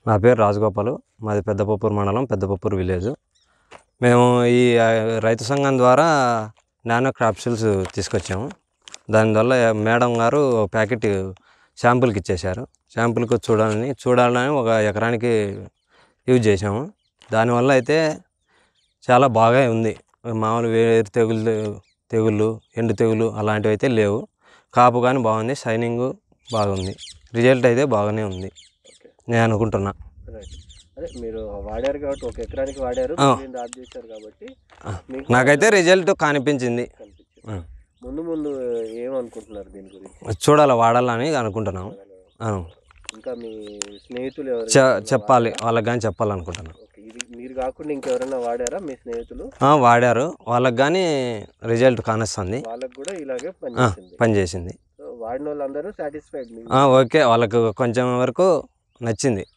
నా పేరు రాజగోపాలు మాది పెద్దపప్పూరు మండలం పెద్దపప్పూరు విలేజ్ మేము ఈ ఆ, రైతు సంఘం ద్వారా నానో క్రాప్సిల్స్ తీసుకొచ్చాము దానివల్ల మేడం గారు ఒక ప్యాకెట్ శాంపుల్కి ఇచ్చేశారు శాంపుల్కి చూడాలని చూడాలని ఒక ఎకరానికి యూజ్ చేసాము దానివల్ల అయితే చాలా బాగా ఉంది మామూలు వేరు తెగులు తెగుళ్ళు ఎండు తెగులు అలాంటివి అయితే లేవు కాపు కానీ బాగుంది షైనింగ్ బాగుంది రిజల్ట్ అయితే బాగానే ఉంది ఓకే నేను అనుకుంటున్నా రైట్ అదే మీరు వాడారు కాబట్టి ఒక ఎకరానికి వాడారు ఆ. మిగిలింది ఆఫ్ చేశారు కాబట్టి ఆ, మీకు నాకైతే రిజల్ట్ కనిపించింది కనిపించింది ఆ, ముందు ముందు ఏమనుకుంటున్నారు దీని గురించి చూడాలి వాడాలని అనుకుంటున్నాము ఆ, ఇంకా మీ స్నేహితులు ఎవరు చె- చెప్పాలి వాళ్ళకి కానీ చెప్పాలనుకుంటున్నాను ఓకే ఇది మీరు కాకుండా ఇంకెవరైనా వాడారా మీ స్నేహితులు ఆ, వాడారు వాళ్ళకి కానీ రిజల్ట్ కానొస్తుంది వాళ్ళకి కూడా ఇలాగే ఆ, పనిచేసింది పనిచేసింది సో వాడిన వాళ్ళందరూ సాటిస్ఫైడ్ ఆ, ఓకే వాళ్ళకు కొంచెం వరకు నచ్చింది